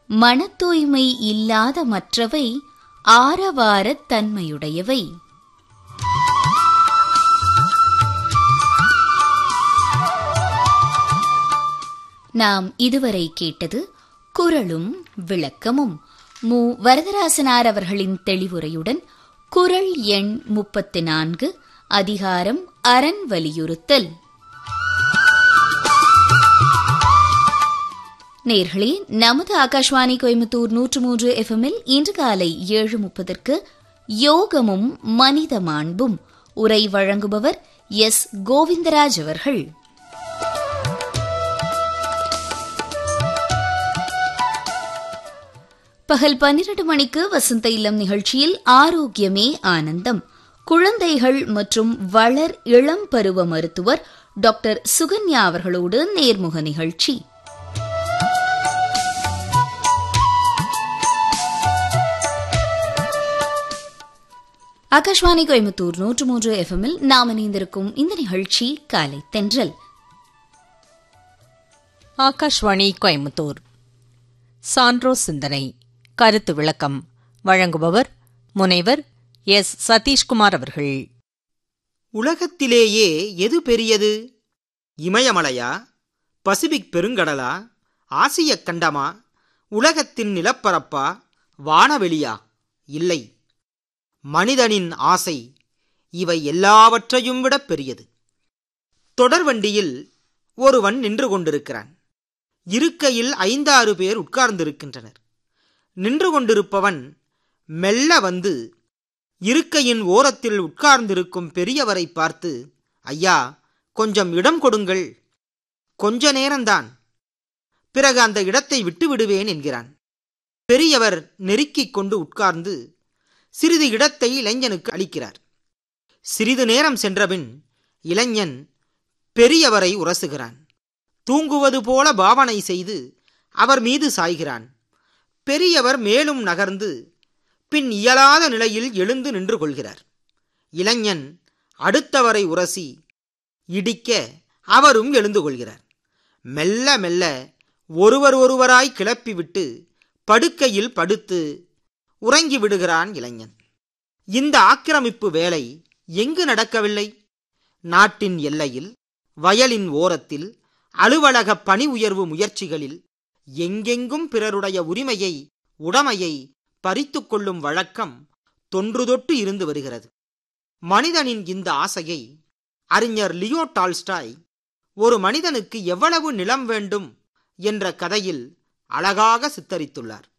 மனத்தூய்மை இல்லாத மற்றவை ஆரவாரத் தன்மையுடையவை நாம் இதுவரை கேட்டது குரலும் விளக்கமும் மு வரதராசனார் அவர்களின் தெளிவுரையுடன் குரல் எண் முப்பத்து நான்கு அதிகாரம் அரண் வலியுறுத்தல் நேர்களே நமது ஆகாஷ்வாணி கோயம்புத்தூர் நூற்று மூன்று எஃப்எம்மில் இன்று காலை ஏழு முப்பதற்கு யோகமும் மனித மாண்பும் உரை வழங்குபவர் எஸ் கோவிந்தராஜ் அவர்கள் பகல் பன்னிரண்டு மணிக்கு வசந்த இல்லம் நிகழ்ச்சியில் ஆரோக்கியமே ஆனந்தம் குழந்தைகள் மற்றும் வளர் இளம் பருவ மருத்துவர் டாக்டர் சுகன்யா அவர்களோடு நேர்முக நிகழ்ச்சி ஆகாஷ்வாணி கோயம்புத்தூர் நூற்று மூன்று எஃப்எம்மில் நாம் இணைந்திருக்கும் இந்த நிகழ்ச்சி காலை தென்றல் ஆகாஷ்வாணி கோயம்புத்தூர் சான்றோ சிந்தனை கருத்து விளக்கம் வழங்குபவர் முனைவர் எஸ் சதீஷ்குமார் அவர்கள் உலகத்திலேயே எது பெரியது இமயமலையா பசிபிக் பெருங்கடலா ஆசிய கண்டமா உலகத்தின் நிலப்பரப்பா வானவெளியா இல்லை மனிதனின் ஆசை இவை எல்லாவற்றையும் விட பெரியது தொடர்வண்டியில் ஒருவன் நின்று கொண்டிருக்கிறான் இருக்கையில் ஐந்தாறு பேர் உட்கார்ந்திருக்கின்றனர் நின்று கொண்டிருப்பவன் மெல்ல வந்து இருக்கையின் ஓரத்தில் உட்கார்ந்திருக்கும் பெரியவரை பார்த்து ஐயா கொஞ்சம் இடம் கொடுங்கள் கொஞ்ச நேரம்தான் பிறகு அந்த இடத்தை விட்டு விடுவேன் என்கிறான் பெரியவர் நெருக்கிக் கொண்டு உட்கார்ந்து சிறிது இடத்தை இளைஞனுக்கு அளிக்கிறார் சிறிது நேரம் சென்றபின் இளைஞன் பெரியவரை உரசுகிறான் தூங்குவது போல பாவனை செய்து அவர் மீது சாய்கிறான் பெரியவர் மேலும் நகர்ந்து பின் இயலாத நிலையில் எழுந்து நின்று கொள்கிறார் இளைஞன் அடுத்தவரை உரசி இடிக்க அவரும் எழுந்து கொள்கிறார் மெல்ல மெல்ல ஒருவர் ஒருவராய் கிளப்பிவிட்டு படுக்கையில் படுத்து உறங்கி விடுகிறான் இளைஞன் இந்த ஆக்கிரமிப்பு வேலை எங்கு நடக்கவில்லை நாட்டின் எல்லையில் வயலின் ஓரத்தில் அலுவலக பணி உயர்வு முயற்சிகளில் எங்கெங்கும் பிறருடைய உரிமையை உடைமையை பறித்து கொள்ளும் வழக்கம் தொன்று தொட்டு இருந்து வருகிறது மனிதனின் இந்த ஆசையை அறிஞர் லியோ டால்ஸ்டாய் ஒரு மனிதனுக்கு எவ்வளவு நிலம் வேண்டும் என்ற கதையில் அழகாக சித்தரித்துள்ளார்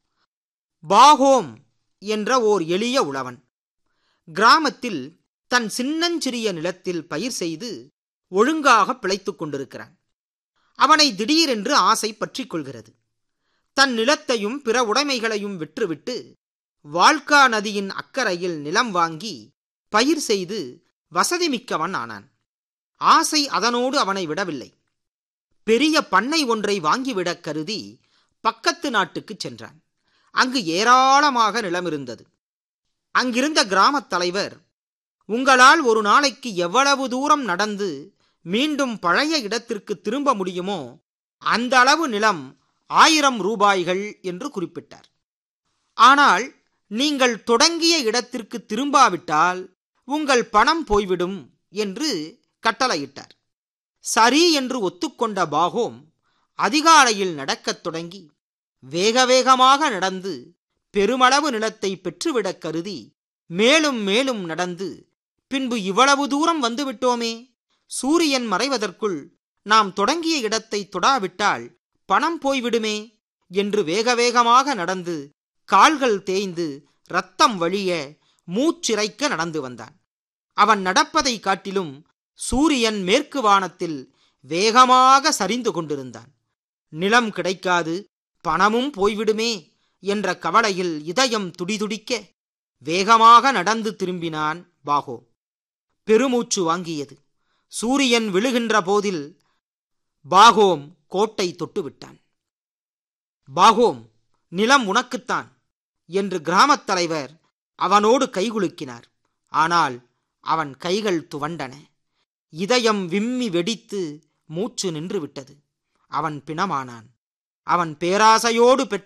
பாகோம் என்ற ஓர் எளிய உழவன் கிராமத்தில் தன் சின்னஞ்சிறிய நிலத்தில் பயிர் செய்து ஒழுங்காக பிழைத்துக் கொண்டிருக்கிறான் அவனை திடீரென்று ஆசை பற்றிக் கொள்கிறது தன் நிலத்தையும் பிற உடைமைகளையும் விற்றுவிட்டு வால்கா நதியின் அக்கறையில் நிலம் வாங்கி பயிர் செய்து வசதிமிக்கவன் ஆனான் ஆசை அதனோடு அவனை விடவில்லை பெரிய பண்ணை ஒன்றை வாங்கிவிடக் கருதி பக்கத்து நாட்டுக்குச் சென்றான் அங்கு ஏராளமாக நிலம் இருந்தது அங்கிருந்த கிராமத் தலைவர் உங்களால் ஒரு நாளைக்கு எவ்வளவு தூரம் நடந்து மீண்டும் பழைய இடத்திற்கு திரும்ப முடியுமோ அந்த அளவு நிலம் ஆயிரம் ரூபாய்கள் என்று குறிப்பிட்டார் ஆனால் நீங்கள் தொடங்கிய இடத்திற்கு திரும்பாவிட்டால் உங்கள் பணம் போய்விடும் என்று கட்டளையிட்டார் சரி என்று ஒத்துக்கொண்ட பாகோம் அதிகாலையில் நடக்கத் தொடங்கி வேக வேகமாக நடந்து பெருமளவு நிலத்தை பெற்றுவிடக் கருதி மேலும் மேலும் நடந்து பின்பு இவ்வளவு தூரம் வந்துவிட்டோமே சூரியன் மறைவதற்குள் நாம் தொடங்கிய இடத்தை தொடாவிட்டால் பணம் போய்விடுமே என்று வேக வேகமாக நடந்து கால்கள் தேய்ந்து ரத்தம் வழிய மூச்சிறைக்க நடந்து வந்தான் அவன் நடப்பதை காட்டிலும் சூரியன் மேற்கு வானத்தில் வேகமாக சரிந்து கொண்டிருந்தான் நிலம் கிடைக்காது பணமும் போய்விடுமே என்ற கவலையில் இதயம் துடிதுடிக்க வேகமாக நடந்து திரும்பினான் பாகோ பெருமூச்சு வாங்கியது சூரியன் விழுகின்ற போதில் பாகோம் கோட்டை தொட்டுவிட்டான் பாகோம் நிலம் உனக்குத்தான் என்று கிராமத் தலைவர் அவனோடு கைகுலுக்கினார் ஆனால் அவன் கைகள் துவண்டன இதயம் விம்மி வெடித்து மூச்சு நின்றுவிட்டது அவன் பிணமானான் அவன் பேராசையோடு பெற்ற